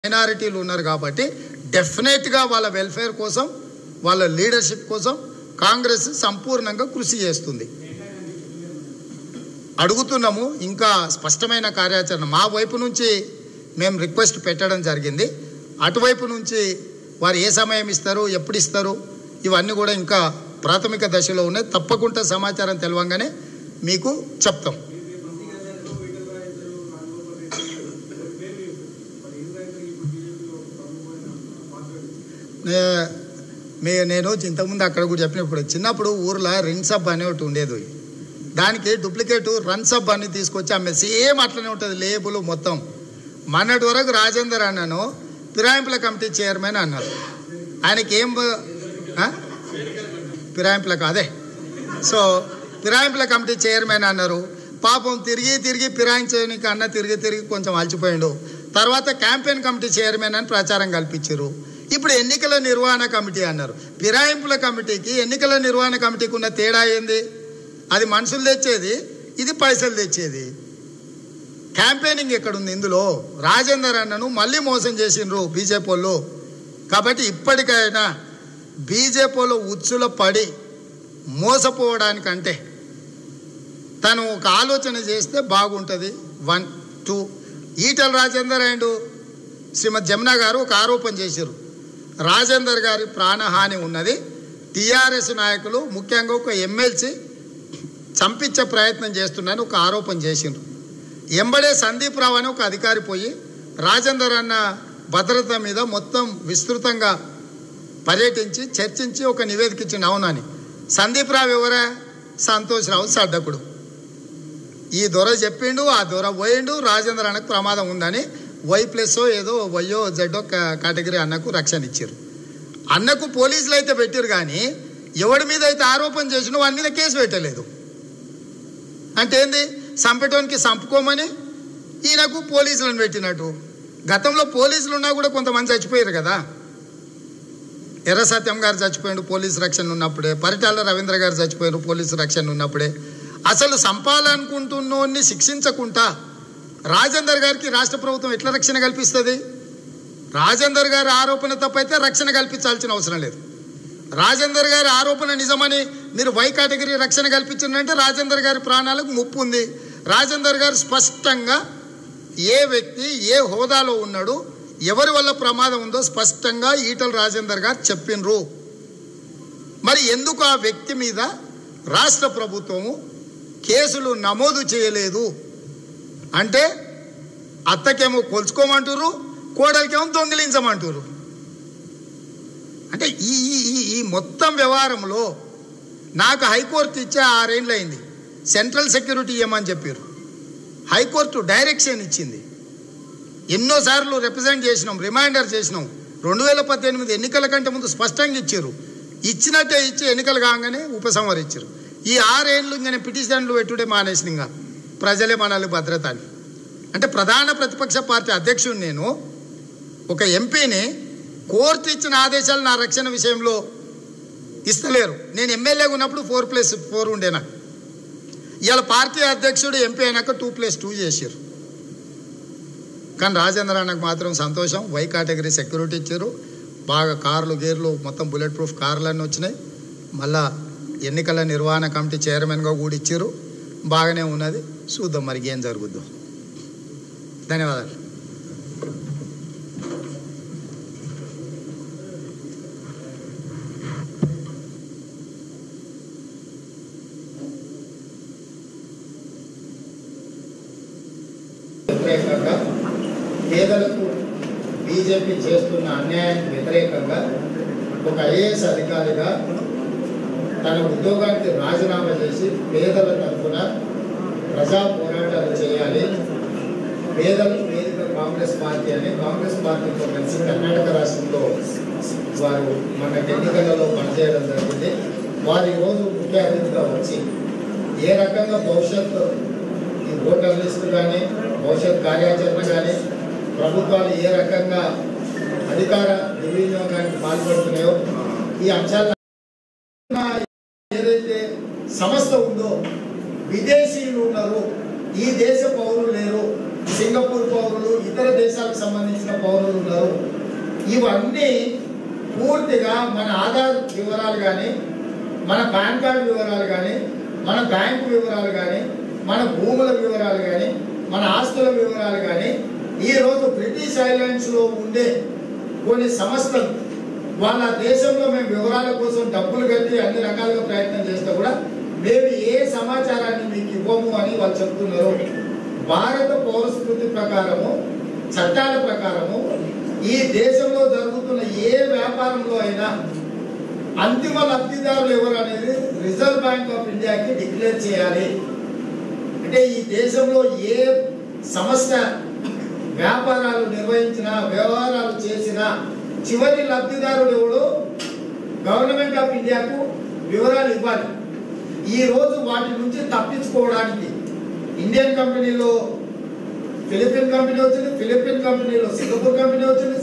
మైనారిటీలు ఉన్నారు కాబట్టి డెఫినెట్గా వాళ్ళ వెల్ఫేర్ కోసం వాళ్ళ లీడర్షిప్ కోసం కాంగ్రెస్ సంపూర్ణంగా కృషి చేస్తుంది అడుగుతున్నాము ఇంకా స్పష్టమైన కార్యాచరణ మా వైపు నుంచి మేము రిక్వెస్ట్ పెట్టడం జరిగింది అటువైపు నుంచి వారు ఏ సమయం ఇస్తారు ఎప్పుడు ఇస్తారు ఇవన్నీ కూడా ఇంకా ప్రాథమిక దశలో ఉన్నాయి తప్పకుండా సమాచారం తెలవంగానే మీకు చెప్తాం నే- మే నేను ఇంతకుముందు అక్కడ కూడా చెప్పినప్పుడు చిన్నప్పుడు ఊర్లో రిన్ సబ్ అనే ఒకటి ఉండేది దానికి డూప్లికేట్ రన్ సబ్ అని తీసుకొచ్చి ఆమె సేమ్ అట్లనే ఉంటుంది లేబుల్ మొత్తం మొన్నటి వరకు రాజేందర్ అన్నాను ఫిరాయింపుల కమిటీ చైర్మన్ అన్నారు ఆయనకి ఏం బ- ఆ? ఫిరాయింపుల కాదే సో ఫిరాయింపుల కమిటీ చైర్మన్ అన్నారు పాపం తిరిగి తిరిగి ఫిరాయించడానికి అన్న తిరిగి తిరిగి కొంచెం అలసిపోయిండు తర్వాత క్యాంపెయిన్ కమిటీ చైర్మన్ అని ప్రచారం కల్పించారు ఇప్పుడు ఎన్నికల నిర్వహణ కమిటీ అన్నారు ఫిరాయింపుల కమిటీకి ఎన్నికల నిర్వహణ కమిటీకి ఉన్న తేడా ఏంది అది మనుషులు తెచ్చేది ఇది పైసలు తెచ్చేది క్యాంపెయినింగ్ ఎక్కడుంది ఇందులో రాజేందర్ అన్నను మళ్ళీ మోసం చేసిండ్రు బీజేపీ వాళ్ళు కాబట్టి ఇప్పటికైనా బీజేపీలో ఉచ్చుల పడి మోసపోవడానికంటే తను ఒక ఆలోచన చేస్తే బాగుంటుంది one two Etela Rajender and Shrimati Jamuna garu ఒక ఆరోపణ చేశారు రాజేందర్ గారి ప్రాణహాని ఉన్నది టీఆర్ఎస్ నాయకులు ముఖ్యంగా ఒక ఎమ్మెల్సీ చంపించే ప్రయత్నం చేస్తున్నారని ఒక ఆరోపణ చేసిండ్రు ఎంబడే సందీప్ రావు అని ఒక అధికారి పోయి రాజేందర్ అన్న భద్రత మీద మొత్తం విస్తృతంగా పర్యటించి చర్చించి ఒక నివేదిక ఇచ్చిండు అవునని సందీప్ రావు ఎవరా సంతోష్ రావు సడ్డకుడు ఈ దొర చెప్పిండు ఆ దొర పోయిండు రాజేంద్ర అన్నకు ప్రమాదం ఉందని వై ప్లస్ ఏదో వయ్యో జెడ్డో కేటగిరీ అన్నకు రక్షణ ఇచ్చారు అన్నకు పోలీసులు అయితే పెట్టారు కానీ ఎవడి మీద అయితే ఆరోపణ చేసినో వాని మీద కేసు పెట్టలేదు అంటే ఏంది చంపేటోనికి చంపుకోమని ఈయనకు పోలీసులను పెట్టినట్టు గతంలో పోలీసులు ఉన్నా కూడా కొంతమంది చచ్చిపోయారు కదా ఎర్ర సత్యం గారు చచ్చిపోయాడు పోలీసు రక్షణ ఉన్నప్పుడే పరిటాల రవీంద్ర గారు చచ్చిపోయారు పోలీసు రక్షణ ఉన్నప్పుడే అసలు చంపాలనుకుంటున్నోన్ని శిక్షించకుండా రాజేందర్ గారికి రాష్ట్ర ప్రభుత్వం ఎట్లా రక్షణ కల్పిస్తుంది రాజేందర్ గారి ఆరోపణ తప్పైతే రక్షణ కల్పించాల్సిన అవసరం లేదు రాజేందర్ గారి ఆరోపణ నిజమని మీరు వై కేటగిరీ రక్షణ కల్పించిందంటే రాజేందర్ గారి ప్రాణాలకు ముప్పు ఉంది రాజేందర్ గారు స్పష్టంగా ఏ వ్యక్తి ఏ హోదాలో ఉన్నాడు ఎవరి వల్ల ప్రమాదం ఉందో స్పష్టంగా ఈటల రాజేందర్ గారు చెప్పినరు మరి ఎందుకు ఆ వ్యక్తి మీద రాష్ట్ర ప్రభుత్వము కేసులు నమోదు చేయలేదు అంటే అత్తకేమో కొలుచుకోమంటారు కోడలికేమో దొంగిలించమంటారు అంటే ఈ ఈ- ఈ ఈ మొత్తం వ్యవహారంలో నాకు హైకోర్టు ఇచ్చే ఆరేళ్ళు అయింది సెంట్రల్ సెక్యూరిటీ ఇవ్వమని చెప్పారు హైకోర్టు డైరెక్షన్ ఇచ్చింది ఎన్నోసార్లు రిప్రజెంట్ చేసినాం రిమైండర్ చేసినాం రెండు వేల పద్దెనిమిది ఎన్నికల కంటే ముందు స్పష్టంగా ఇచ్చారు ఇచ్చినట్టే ఇచ్చి ఎన్నికలు కాగానే ఉపసంహరించారు ఈ ఆరేళ్ళు ఇంకా పిటిషన్లు పెట్టుడే మానేసిన ఇంకా ప్రజలే మనల్ని భద్రత అని అంటే ప్రధాన ప్రతిపక్ష పార్టీ అధ్యక్షుడు నేను ఒక ఎంపీని కోర్టు ఇచ్చిన ఆదేశాలు నా రక్షణ విషయంలో ఇస్తలేరు నేను ఎమ్మెల్యేగా ఉన్నప్పుడు ఫోర్ ప్లస్ ఫోర్ ఉండే నాకు ఇవాళ పార్టీ అధ్యక్షుడు ఎంపీ అయినాక టూ ప్లస్ టూ చేశారు కానీ రాజేంద్ర అన్నకు మాత్రం సంతోషం వై కేటగిరీ సెక్యూరిటీ ఇచ్చారు బాగా కార్లు గేర్లు మొత్తం బుల్లెట్ ప్రూఫ్ కార్లన్నీ వచ్చినాయి మళ్ళా ఎన్నికల నిర్వహణ కమిటీ చైర్మన్గా కూడా ఇచ్చారు బాగానే ఉన్నది చూద్దాం మరి ఏం జరుగుద్దో ధన్యవాదాలు వ్యతిరేకంగా పేదలకు బీజేపీ చేస్తున్న అన్యాయానికి వ్యతిరేకంగా ఒక ఐఏఎస్ అధికారిగా తన ఉద్యోగానికి రాజీనామా చేసి పేదల తరఫున ప్రజా పోరాటాలు చేయాలి పేదల వేదిక కాంగ్రెస్ పార్టీ అని కాంగ్రెస్ పార్టీతో కలిసి కర్ణాటక రాష్ట్రంలో వారు మన ఎన్నికలలో పనిచేయడం జరిగింది వారు ఈరోజు ముఖ్య అతిథిగా వచ్చి ఏ రకంగా భవిష్యత్తు ఈ ఓటర్ లిస్టు కానీ భవిష్యత్ కార్యాచరణ కానీ ప్రభుత్వాలు ఏ రకంగా అధికార దుర్వినియోగానికి పాల్పడుతున్నాయో ఈ అంశాలను ఏదైతే సంస్థ ఉందో విదేశీయులు ఉన్నారు ఈ దేశ పౌరులు లేరు సింగపూర్ పౌరులు ఇతర దేశాలకు సంబంధించిన పౌరులు ఉన్నారు ఇవన్నీ పూర్తిగా మన ఆధార్ వివరాలు కానీ మన పాన్ కార్డు వివరాలు కానీ మన బ్యాంకు వివరాలు కానీ మన భూముల వివరాలు కానీ మన ఆస్తుల వివరాలు కానీ ఈరోజు బ్రిటిష్ ఐలాండ్స్లో ఉండే కొన్ని సంస్థలు వాళ్ళ దేశంలో మేము వివరాల కోసం డబ్బులు కట్టి అన్ని రకాలుగా ప్రయత్నం చేస్తే కూడా మేము ఏ సమాచారాన్ని మీకు ఇవ్వము అని వాళ్ళు చెప్తున్నారు భారత పౌరస్మృతి ప్రకారము చట్టాల ప్రకారము ఈ దేశంలో జరుగుతున్న ఏ వ్యాపారంలో అయినా అంతిమ లబ్ధిదారులు ఎవరు అనేది రిజర్వ్ బ్యాంక్ ఆఫ్ ఇండియాకి డిక్లేర్ చేయాలి అంటే ఈ దేశంలో ఏ సంస్థ వ్యాపారాలు నిర్వహించినా వ్యవహారాలు చేసినా చివరి లబ్ధిదారుడు ఎవడు గవర్నమెంట్ ఆఫ్ ఇండియాకు వివరాలు ఇవ్వాలి ఈ రోజు వాటి నుంచి తప్పించుకోవడానికి ఇండియన్ కంపెనీలో ఫిలిపిన్ కంపెనీ వచ్చింది ఫిలిపిన్ కంపెనీలో సింగపూర్ కంపెనీ వచ్చింది